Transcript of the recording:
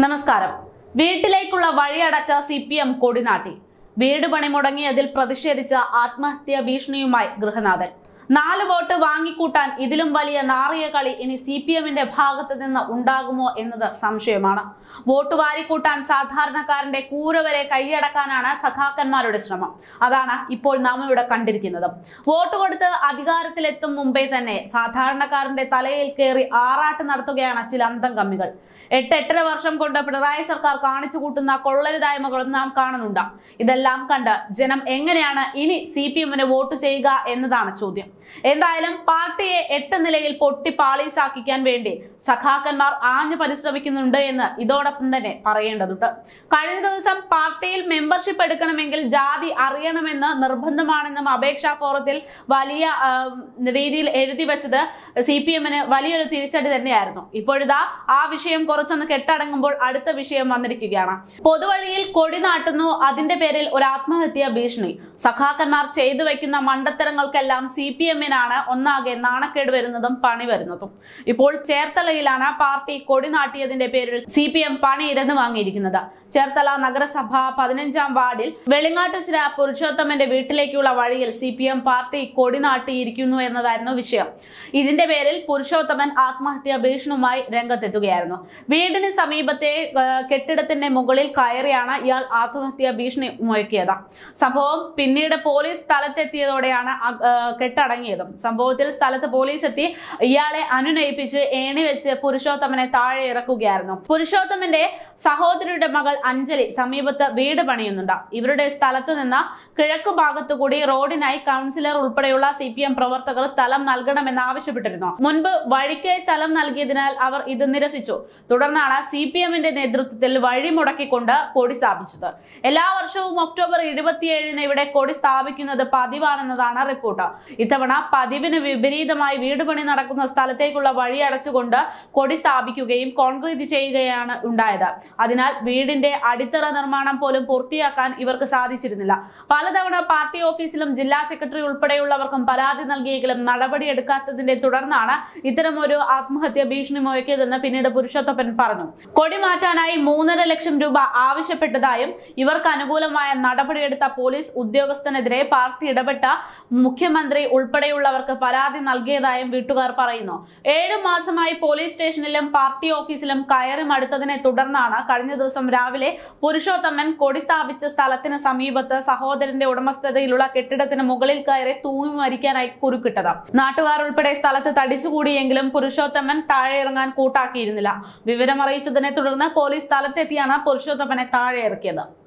നമസ്കാരം വീട്ടിലേക്കുള്ള വഴിയടച്ച സി പി എം കൊടിനാട്ടി വീട് പണി മുടങ്ങിയതിൽ പ്രതിഷേധിച്ച ആത്മഹത്യാ ഭീഷണിയുമായി ഗൃഹനാഥൻ നാല് വോട്ട് വാങ്ങിക്കൂട്ടാൻ ഇതിലും വലിയ നാറിയ കളി ഇനി സി പി എമ്മിന്റെ ഭാഗത്ത് നിന്ന് ഉണ്ടാകുമോ എന്നത് സംശയമാണ് വോട്ട് വാരിക്കൂട്ടാൻ സാധാരണക്കാരന്റെ കൂര വരെ കൈയടക്കാനാണ് സഖാക്കന്മാരുടെ ശ്രമം അതാണ് ഇപ്പോൾ നാം ഇവിടെ കണ്ടിരിക്കുന്നത് വോട്ട് കൊടുത്ത് അധികാരത്തിലെത്തും മുമ്പേ തന്നെ സാധാരണക്കാരന്റെ തലയിൽ കയറി ആറാട്ട് നടത്തുകയാണ് ചില അന്തം കമ്മികൾ എട്ട് എട്ടര വർഷം കൊണ്ട് പിണറായി സർക്കാർ കാണിച്ചു കൂട്ടുന്ന കൊള്ളരുതായ്മകളും നാം കാണുന്നുണ്ട് ഇതെല്ലാം കണ്ട് ജനം എങ്ങനെയാണ് ഇനി സി പി എമ്മിന് വോട്ട് ചെയ്യുക എന്നതാണ് ചോദ്യം എന്തായാലും പാർട്ടിയെ എട്ട് നിലയിൽ പൊട്ടി പാളീസാക്കിക്കാൻ വേണ്ടി സഖാക്കന്മാർ ആഞ്ഞു പരിശ്രമിക്കുന്നുണ്ട് എന്ന് ഇതോടൊപ്പം തന്നെ പറയേണ്ടതുണ്ട് കഴിഞ്ഞ ദിവസം പാർട്ടിയിൽ മെമ്പർഷിപ്പ് എടുക്കണമെങ്കിൽ ജാതി അറിയണമെന്ന് നിർബന്ധമാണെന്നും അപേക്ഷാ ഫോറത്തിൽ വലിയ ആ, രീതിയിൽ എഴുതി വെച്ചത് സി പി എമ്മിന് വലിയൊരു തിരിച്ചടി തന്നെയായിരുന്നു ഇപ്പോഴിതാ ആ വിഷയം കുറച്ചൊന്ന് കെട്ടടങ്ങുമ്പോൾ അടുത്ത വിഷയം വന്നിരിക്കുകയാണ് പൊതുവഴിയിൽ കൊടി നാട്ടുന്നു അതിന്റെ പേരിൽ ഒരു ആത്മഹത്യാ ഭീഷണി സഖാക്കന്മാർ ചെയ്തു വെക്കുന്ന മണ്ടത്തരങ്ങൾക്കെല്ലാം സി പി എമ്മിനാണ് ഒന്നാകെ നാണക്കേട് വരുന്നതും പണി വരുന്നതും ഇപ്പോൾ ചേർത്തലയിലാണ് പാർട്ടി കൊടി നാട്ടിയതിന്റെ പേരിൽ സി പി എം പണി ഇരന്ന് വാങ്ങിയിരിക്കുന്നത് ചേർത്തല നഗരസഭ പതിനഞ്ചാം വാർഡിൽ വെളിങ്ങാട്ടുചിറ പുരുഷോത്തമന്റെ വീട്ടിലേക്കുള്ള വഴിയിൽ സി പി എം പാർട്ടി കൊടി നാട്ടിയിരിക്കുന്നു എന്നതായിരുന്നു വിഷയം ഇതിന്റെ പേരിൽ പുരുഷോത്തമൻ ആത്മഹത്യാ ഭീഷണിയുമായി രംഗത്തെത്തുകയായിരുന്നു വീടിന് സമീപത്തെ ആ, കെട്ടിടത്തിന്റെ മുകളിൽ കയറിയാണ് ഇയാൾ ആത്മഹത്യാ ഭീഷണി മുഴക്കിയത് സംഭവം പിന്നീട് പോലീസ് സ്ഥലത്തെത്തിയതോടെയാണ് അ- ആ, കെട്ടടങ്ങിയതും സംഭവത്തിൽ സ്ഥലത്ത് പോലീസ് എത്തി ഇയാളെ അനുനയിപ്പിച്ച് ഏണി വെച്ച് പുരുഷോത്തമനെ താഴെ ഇറക്കുകയായിരുന്നു പുരുഷോത്തമന്റെ സഹോദരിയുടെ മകൾ അഞ്ജലി സമീപത്ത് വീട് പണിയുന്നുണ്ട് ഇവരുടെ സ്ഥലത്ത് നിന്ന് കിഴക്കു ഭാഗത്തുകൂടി റോഡിനായി കൗൺസിലർ ഉൾപ്പെടെയുള്ള സി പി എം പ്രവർത്തകർ സ്ഥലം നൽകണമെന്ന് ആവശ്യപ്പെട്ടിരുന്നു മുൻപ് വഴിക്കായി സ്ഥലം നൽകിയതിനാൽ അവർ ഇത് നിരസിച്ചു തുടർന്നാണ് സി പി എമ്മിന്റെ നേതൃത്വത്തിൽ വഴി മുടക്കിക്കൊണ്ട് കൊടി സ്ഥാപിച്ചത് എല്ലാ വർഷവും ഒക്ടോബർ ഇരുപത്തിയേഴിന് ഇവിടെ കൊടി സ്ഥാപിക്കുന്നത് പതിവാണെന്നതാണ് റിപ്പോർട്ട് ഇത്തവണ പതിവിന് വിപരീതമായി വീട് പണി നടക്കുന്ന സ്ഥലത്തേക്കുള്ള വഴി അടച്ചുകൊണ്ട് കൊടി സ്ഥാപിക്കുകയും കോൺക്രീറ്റ് ചെയ്യുകയാണ് ഉണ്ടായത് അതിനാൽ വീടിന്റെ അടിത്തറ നിർമ്മാണം പോലും പൂർത്തിയാക്കാൻ ഇവർക്ക് സാധിച്ചിരുന്നില്ല പലതവണ പാർട്ടി ഓഫീസിലും ജില്ലാ സെക്രട്ടറി ഉൾപ്പെടെയുള്ളവർക്കും പരാതി നൽകിയെങ്കിലും നടപടിയെടുക്കാത്തതിന്റെ തുടർന്നാണ് ഇത്തരം ഒരു ആത്മഹത്യ ഭീഷണി മുഴക്കിയതെന്ന് പിന്നീട് പുരുഷോത്തപ്പൻ പറഞ്ഞു കൊടി മാറ്റാനായി മൂന്നര ലക്ഷം രൂപ ആവശ്യപ്പെട്ടതായും ഇവർക്ക് അനുകൂലമായ നടപടിയെടുത്ത പോലീസ് ഉദ്യോഗസ്ഥനെതിരെ പാർട്ടി ഇടപെട്ട മുഖ്യമന്ത്രി ഉൾപ്പെടെയുള്ളവർക്ക് പരാതി നൽകിയതായും വീട്ടുകാർ പറയുന്നു ഏഴു മാസമായി പോലീസ് സ്റ്റേഷനിലും പാർട്ടി ഓഫീസിലും കയറി മടുത്തതിനെ തുടർന്നാണ് കഴിഞ്ഞ ദിവസം രാവിലെ പുരുഷോത്തമൻ കൊടി സ്ഥാപിച്ച സ്ഥലത്തിന് സമീപത്ത് സഹോദരന്റെ ഉടമസ്ഥതയിലുള്ള കെട്ടിടത്തിന് മുകളിൽ കയറി തൂങ്ങി മരിക്കാനായി കുരുക്കിട്ടത് നാട്ടുകാർ ഉൾപ്പെടെ സ്ഥലത്ത് തടിച്ചുകൂടിയെങ്കിലും പുരുഷോത്തമൻ താഴെ ഇറങ്ങാൻ കൂട്ടാക്കിയിരുന്നില്ല വിവരം അറിയിച്ചതിനെ തുടർന്ന് പോലീസ് സ്ഥലത്തെത്തിയാണ് പുരുഷോത്തമനെ താഴെ ഇറക്കിയത്